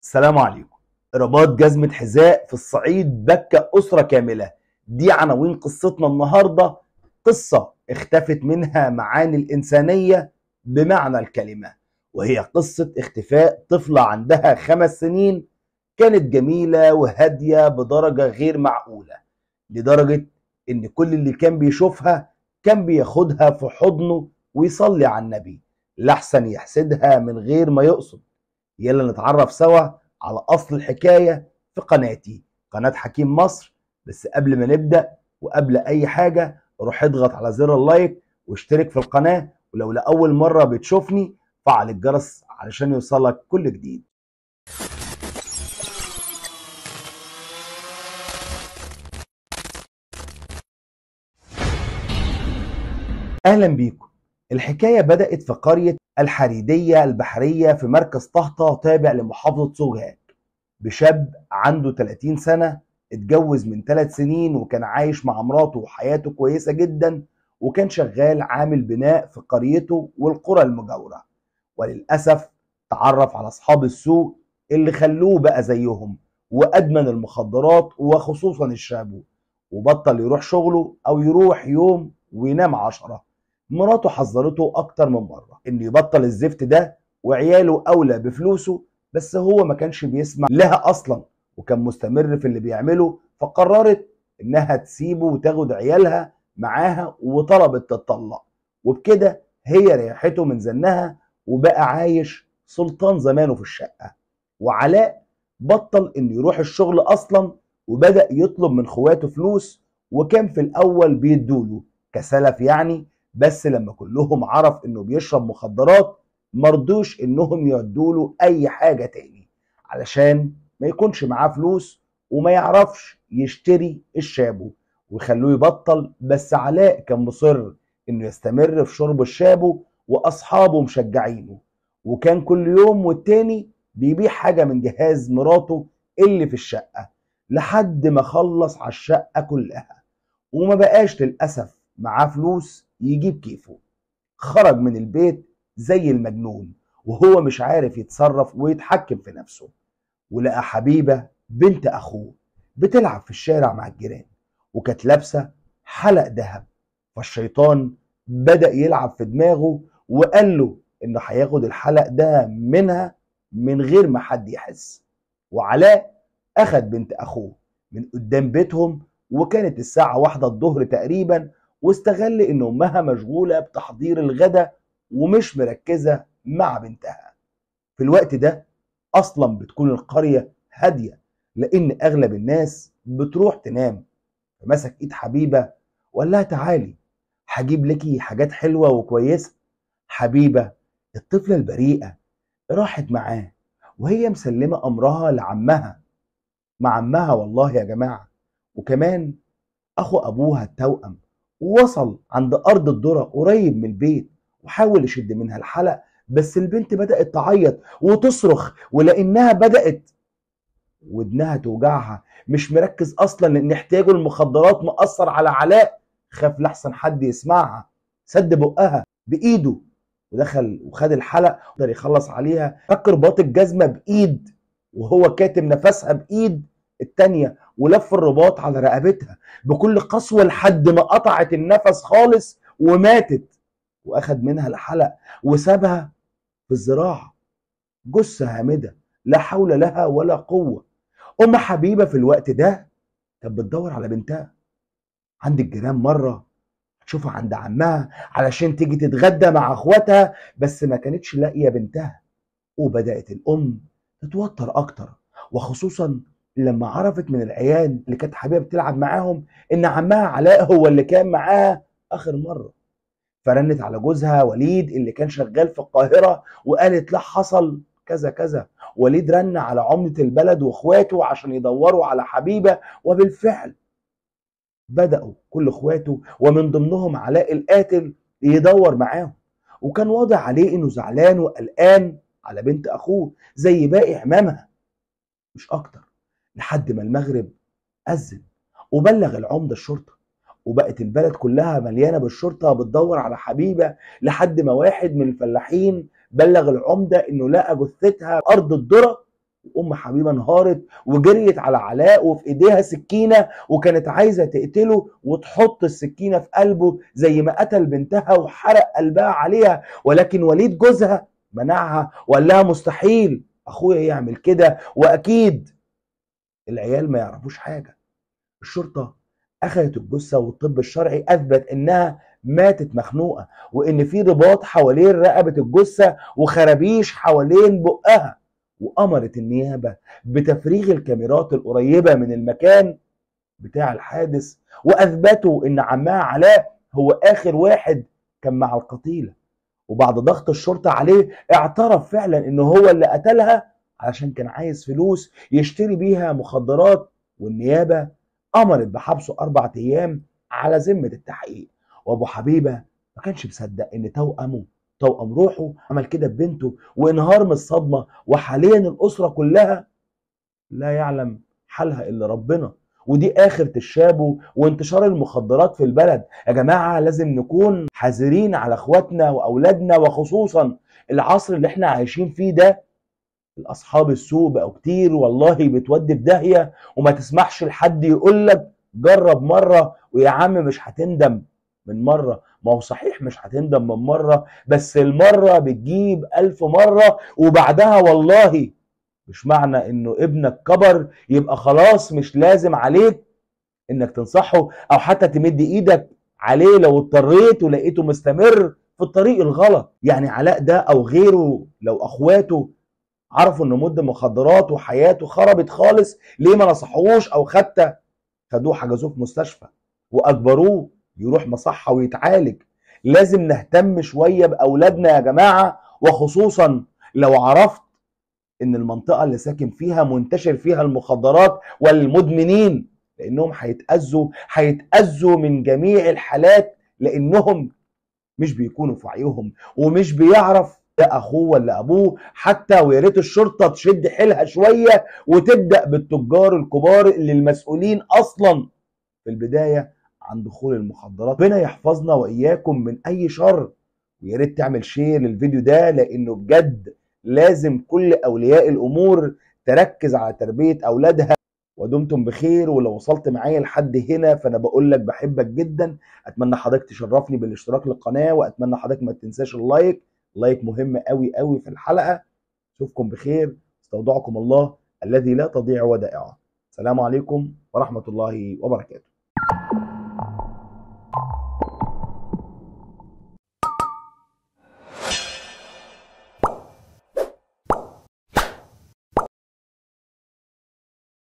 السلام عليكم رباط جزمة حذاء في الصعيد بكى أسرة كاملة دي عناوين قصتنا النهاردة قصة اختفت منها معاني الإنسانية بمعنى الكلمة وهي قصة اختفاء طفلة عندها خمس سنين كانت جميلة وهادية بدرجة غير معقولة لدرجة إن كل اللي كان بيشوفها كان بياخدها في حضنه ويصلي على النبي لحسن يحسدها من غير ما يقصد يلا نتعرف سوا على اصل الحكايه في قناتي قناه حكيم مصر بس قبل ما نبدا وقبل اي حاجه روح اضغط على زر اللايك واشترك في القناه ولو لاول مره بتشوفني فعل الجرس علشان يوصلك كل جديد اهلا بيكم الحكايه بدات في قريه الحريديه البحريه في مركز طهطا تابع لمحافظه سوهاج بشاب عنده 30 سنه اتجوز من 3 سنين وكان عايش مع مراته وحياته كويسه جدا وكان شغال عامل بناء في قريته والقرى المجاوره وللاسف تعرف على اصحاب السوق اللي خلوه بقى زيهم وادمن المخدرات وخصوصا الشابو وبطل يروح شغله او يروح يوم وينام عشرة مراته حذرته اكتر من مره انه يبطل الزفت ده وعياله اولى بفلوسه بس هو ما كانش بيسمع لها اصلا وكان مستمر في اللي بيعمله فقررت انها تسيبه وتاخد عيالها معاها وطلبت تتطلق وبكده هي ريحته من زنها وبقى عايش سلطان زمانه في الشقه وعلاء بطل انه يروح الشغل اصلا وبدا يطلب من خواته فلوس وكان في الاول بيدوله كسلف يعني بس لما كلهم عرف انه بيشرب مخدرات مرضوش انهم يودوله اي حاجه تاني علشان ما يكونش معاه فلوس وما يعرفش يشتري الشابو ويخلوه يبطل بس علاء كان مصر انه يستمر في شرب الشابو واصحابه مشجعينه وكان كل يوم والتاني بيبيع حاجه من جهاز مراته اللي في الشقه لحد ما خلص على الشقه كلها وما بقاش للاسف معاه فلوس يجيب كيفه خرج من البيت زي المجنون وهو مش عارف يتصرف ويتحكم في نفسه ولقى حبيبة بنت أخوه بتلعب في الشارع مع الجيران وكانت لابسة حلق ذهب فالشيطان بدأ يلعب في دماغه وقال له إنه هياخد الحلق ده منها من غير ما حد يحس وعلاء أخد بنت أخوه من قدام بيتهم وكانت الساعة واحدة الظهر تقريبا واستغل ان امها مشغوله بتحضير الغدا ومش مركزه مع بنتها في الوقت ده اصلا بتكون القريه هاديه لان اغلب الناس بتروح تنام فمسك ايد حبيبه وقال لها تعالي هجيب لكي حاجات حلوه وكويسه حبيبه الطفله البريئه راحت معاه وهي مسلمه امرها لعمها مع عمها والله يا جماعه وكمان اخو ابوها التوأم ووصل عند ارض الذره قريب من البيت وحاول يشد منها الحلق بس البنت بدات تعيط وتصرخ ولانها بدات ودنها توجعها مش مركز اصلا لان احتياجه المخدرات مأثر على علاء خاف لحسن حد يسمعها سد بقها بايده ودخل وخد الحلق قدر يخلص عليها فك رباط الجزمه بايد وهو كاتم نفسها بايد التانية ولف الرباط على رقبتها بكل قسوة لحد ما قطعت النفس خالص وماتت واخد منها الحلق وسابها في الزراعة جثة هامدة لا حول لها ولا قوة أم حبيبة في الوقت ده كانت بتدور على بنتها عند الجيران مرة تشوفها عند عمها علشان تيجي تتغدى مع اخواتها بس ما كانتش لاقية بنتها وبدأت الأم تتوتر أكتر وخصوصا لما عرفت من العيال اللي كانت حبيبه بتلعب معاهم ان عمها علاء هو اللي كان معاها اخر مره فرنت على جوزها وليد اللي كان شغال في القاهره وقالت له حصل كذا كذا وليد رن على عمده البلد واخواته عشان يدوروا على حبيبه وبالفعل بداوا كل اخواته ومن ضمنهم علاء القاتل يدور معاهم وكان واضح عليه انه زعلان وقلقان على بنت اخوه زي باقي عمامها مش اكتر لحد ما المغرب أذن وبلغ العمدة الشرطة وبقت البلد كلها مليانة بالشرطة بتدور على حبيبة لحد ما واحد من الفلاحين بلغ العمدة إنه لقى جثتها في أرض الذرة وام حبيبه انهارت وجريت على علاء وفي ايديها سكينه وكانت عايزه تقتله وتحط السكينه في قلبه زي ما قتل بنتها وحرق قلبها عليها ولكن وليد جوزها منعها وقال لها مستحيل اخويا يعمل كده واكيد العيال ما يعرفوش حاجه الشرطه اخذت الجثه والطب الشرعي اثبت انها ماتت مخنوقه وان في رباط حوالين رقبه الجثه وخرابيش حوالين بقها وامرت النيابه بتفريغ الكاميرات القريبه من المكان بتاع الحادث واثبتوا ان عمها علاء هو اخر واحد كان مع القتيله وبعد ضغط الشرطه عليه اعترف فعلا ان هو اللي قتلها علشان كان عايز فلوس يشتري بيها مخدرات والنيابه امرت بحبسه اربع ايام على ذمه التحقيق وابو حبيبه ما كانش مصدق ان توأمه توأم روحه عمل كده ببنته وانهار من الصدمه وحاليا الاسره كلها لا يعلم حالها الا ربنا ودي اخر الشابو وانتشار المخدرات في البلد يا جماعه لازم نكون حذرين على اخواتنا واولادنا وخصوصا العصر اللي احنا عايشين فيه ده الاصحاب السوء بقوا كتير والله بتودي في داهيه وما تسمحش لحد يقول لك جرب مره ويا عم مش هتندم من مره ما هو صحيح مش هتندم من مره بس المره بتجيب ألف مره وبعدها والله مش معنى انه ابنك كبر يبقى خلاص مش لازم عليك انك تنصحه او حتى تمد ايدك عليه لو اضطريت ولقيته مستمر في الطريق الغلط يعني علاء ده او غيره لو اخواته عرفوا انه مد مخدرات وحياته خربت خالص ليه ما نصحوش او حتى خدوه حجزوه في مستشفى واجبروه يروح مصحه ويتعالج لازم نهتم شويه باولادنا يا جماعه وخصوصا لو عرفت ان المنطقه اللي ساكن فيها منتشر فيها المخدرات والمدمنين لانهم هيتاذوا هيتاذوا من جميع الحالات لانهم مش بيكونوا في وعيهم ومش بيعرف ده اخوه ولا ابوه حتى ويا ريت الشرطه تشد حيلها شويه وتبدا بالتجار الكبار اللي المسؤولين اصلا في البدايه عن دخول المخدرات ربنا يحفظنا واياكم من اي شر ويا ريت تعمل شير للفيديو ده لانه بجد لازم كل اولياء الامور تركز على تربيه اولادها ودمتم بخير ولو وصلت معايا لحد هنا فانا بقول لك بحبك جدا اتمنى حضرتك تشرفني بالاشتراك للقناه واتمنى حضرتك ما تنساش اللايك لايك مهم قوي قوي في الحلقه اشوفكم بخير استودعكم الله الذي لا تضيع ودائعه السلام عليكم ورحمه الله وبركاته